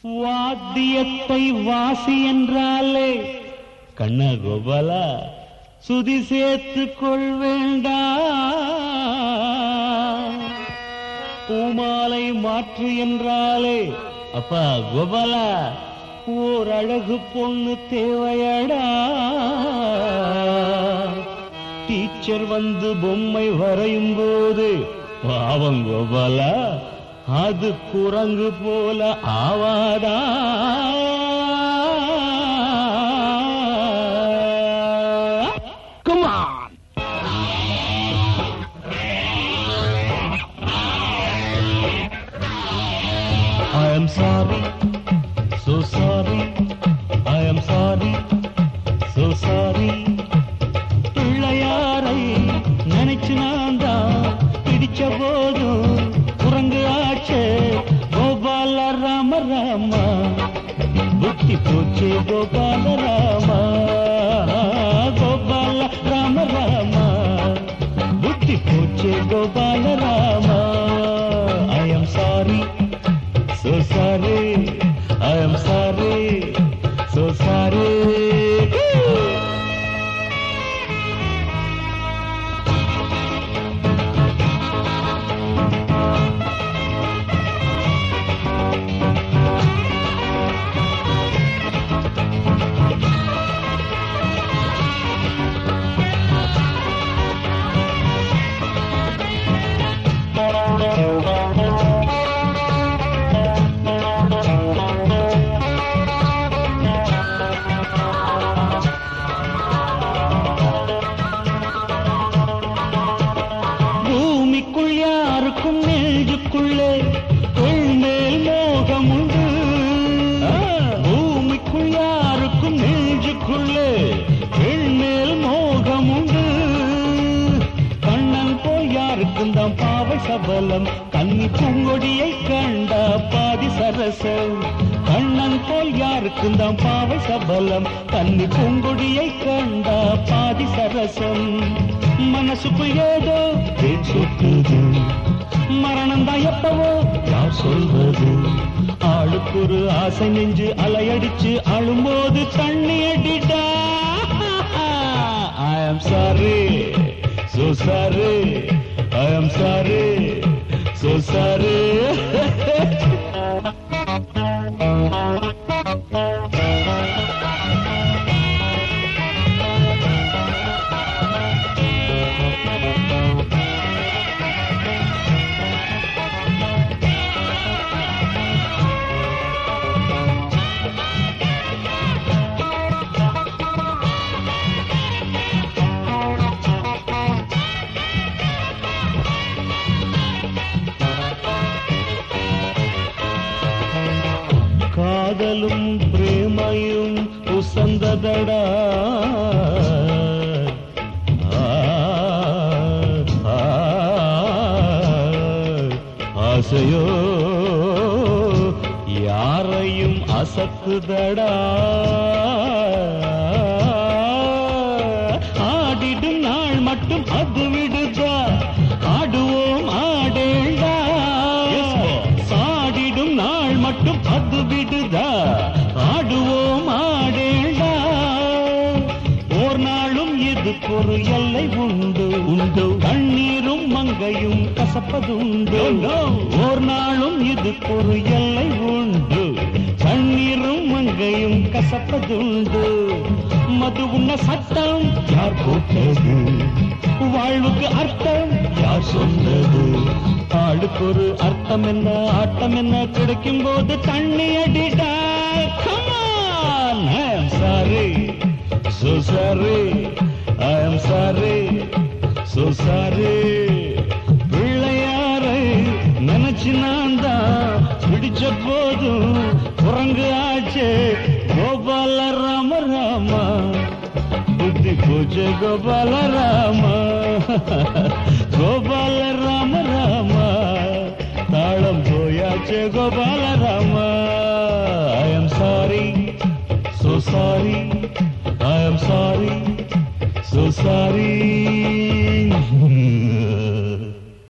வாத்தியத்தை வாசி என்றாலே கண்ண கோபாலா சுதி சேர்த்து கொள்வேண்டா பூமாலை மாற்று என்றாலே அப்பா கோபாலா ஓர் அழகு பொண்ணு தேவையடா டீச்சர் வந்து பொம்மை வரையும் போது பாவம் கோபாலா அது குரங்கு போல ஆவாதா Come on! I am sorry, so sorry, I am sorry, so sorry. பிள்ளையாரை நினைச்சு நான் தான் பிடிச்ச போதும் குரங்கு ஆச்சே கோபால ராம ராமா புத்தி போச்சு கோபால ராமா கோபால ராம ராமா புத்தி போச்சு Gopala Rama I am sorry so sorry I am sorry so sorry பூமிக்குள் யாருக்கும் நெஞ்சுக்குள்ளே மேல் மோகம் உண்டு பூமிக்குள் யாருக்கும் நெஞ்சுக்குள்ளே மேல் மோகம் உண்டு கண்ணன் போல் யாருக்கும் தான் பாவை சபலம் கன்னி பூங்கொடியை கண்டா பாதி சரசம் கண்ணன் போல் யாருக்கும் தான் பாவை சபலம் கன்னி பூங்கொடியை கண்டா பாதி சரசம் மனசுக்கு ஏதோ தேன் சொக்குது மரணம் தான் எப்பவோ யார் சொல்வது ஆளுக்கு ஒரு ஆசை நெஞ்சு அலையடிச்சு அழும்போது தண்ணி அடிடா I am sorry so sorry I am sorry so sorry காதலும் பிரேமையும் உசந்ததடா ஆ, ஆ, ஆசையோ யாரையும் அசத்துதடா ஆடிடும் நாள் மட்டும் அது விடுதா ஆடுவோம் ஆடேண்டா சாடிடும் நாள் மட்டும் அது விடுதா ஆடுவோம் ஆடேண்டா ஓர் நாளும் இதுக்கு ஒரு எல்லை உண்டு உண்டு கண்ணீரும் மங்கையும் கசப்பதுண்டு ஓர் நாளும் இதுக்கு ஒரு எல்லை உண்டு கண்ணீரும் மங்கையும் கசப்பதுண்டு மது உண்ண சட்டம் யார் போட்டது வாழ்வுக்கு அர்த்தம் யார் சொன்னது ஆளுக்கு ஒரு அர்த்தம் என்ன ஆட்டம் என்ன கிடைக்கும் போது தண்ணி அடிடா Come on! I am sorry, so sorry, I am sorry, so sorry. பிள்ளையாரை நினைச்சு நான் தான் பிடிச்ச போதும் குரங்கு ஆச்சு கோபால ராம ராமா புத்தி பூஜை கோபால ராமா கோபால ராம ராமா தாளம் போயாச்சு Gopala Rama I am sorry so sorry I am sorry so sorry